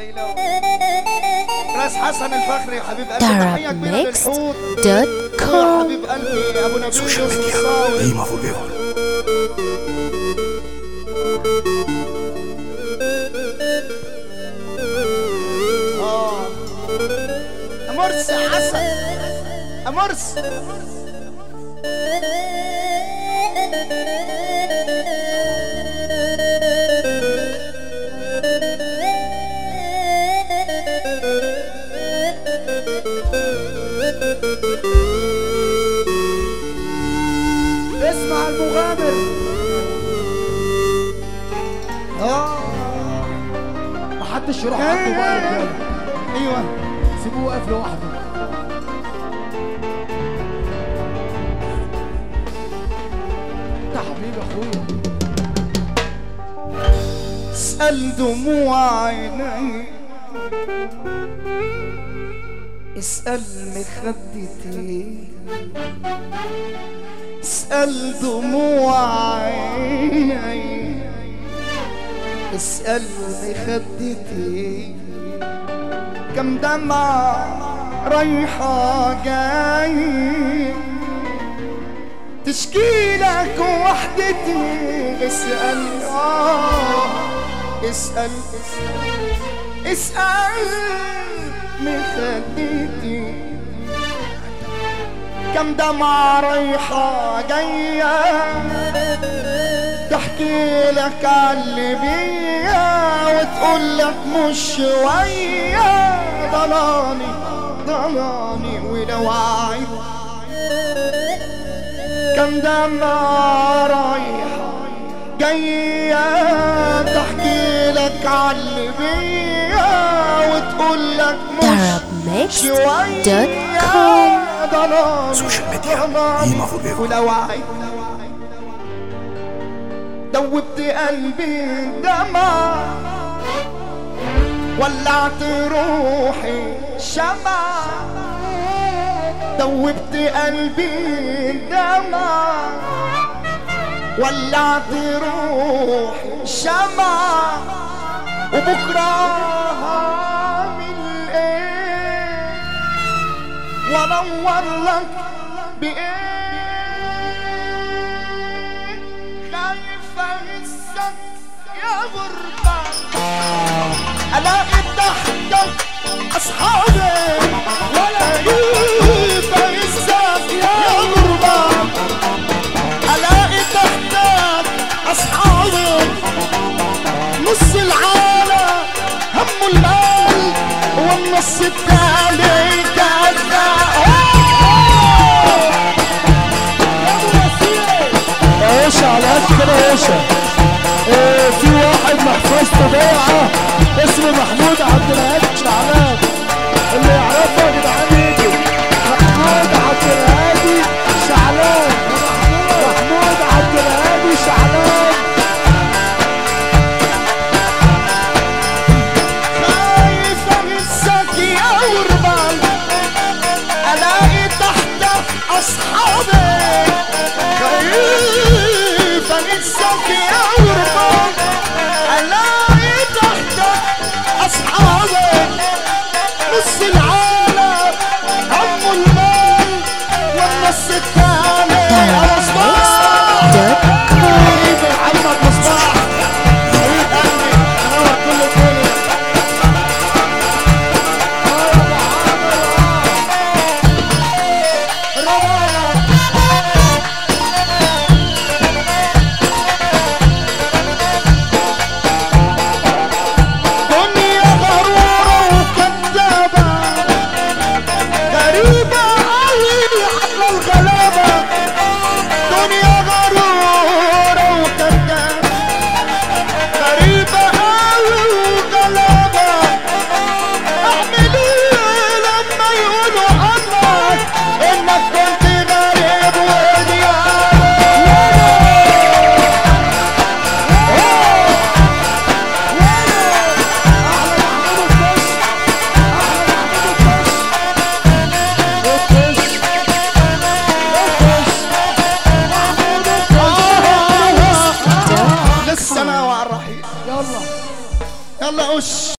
ليلى راس حسن الفخري يا حبيب قلبي تحيه كبيره للحوت darabmix.com حبيب قلبي ابو نبيل سوشيال ميديا الصاوي قيمة فوليفر اه امرس حسن امرس اسمع المغامر اه محدش يروح عنده بقى يا رجاله ايوه سيبوه واقف لوحده انت حبيبي اخويا اسأل دموع عيني اسأل مخدتي اسأل دموع عيني اسأل مخدتي كم دمعة رايحة جاي تشكي لك وحدتي اسأل آه اسأل اسأل اسأل من خدتي كم دمعة رايحة جاية تحكي لك عاللي بيا وتقول لك مش شوية ضلاني ضلاني ولو عيد كم دمعة رايحة جاية تحكي لك عاللي بيا وتقول لك مش شوية darabmix.com ضلاني سوشيال ميديا ضلاني قيمة فوليفر ولو عيد دوبت قلبي دمع ولعت روحي شمع دوبت قلبي دمع ولعت روحي شمع وبكرة هعمل ايه وانور لك بايه خايف اهزك يا غربة الاقي تحتك اصحابي ولا خايف اهزك يا غربة الاقي تحتك اصحابي نص العالم همه المال والنص التاني كذا يا باشا على قد كده يا باشا إيه في واحد محفظته ضايعه اسمه محمود عبد الهادي شعلان اللي يعرفه يا جدعان يجي محمود عبد الهادي شعلان محمود عبد الهادي شعلان خايف اهزك يا غربان الاقي تحتك اصحابي خايف اهزك يا غربان الاقي تحتك اصحابي نص العالم هم المال والنص الثاني darabmix.com حبيبي محمد مصباح حبيب قلبي منور كل الدنيا دنيا غرورة وكذابة غريبة أوي عقل الغلابة دنيا غرورة وكذابة غريبة أوي وغلابة أعمل إيه لما يقولوا عنك إنك كنت غريب وديابة لسه انا وعلى الرحيل يلا يلا قش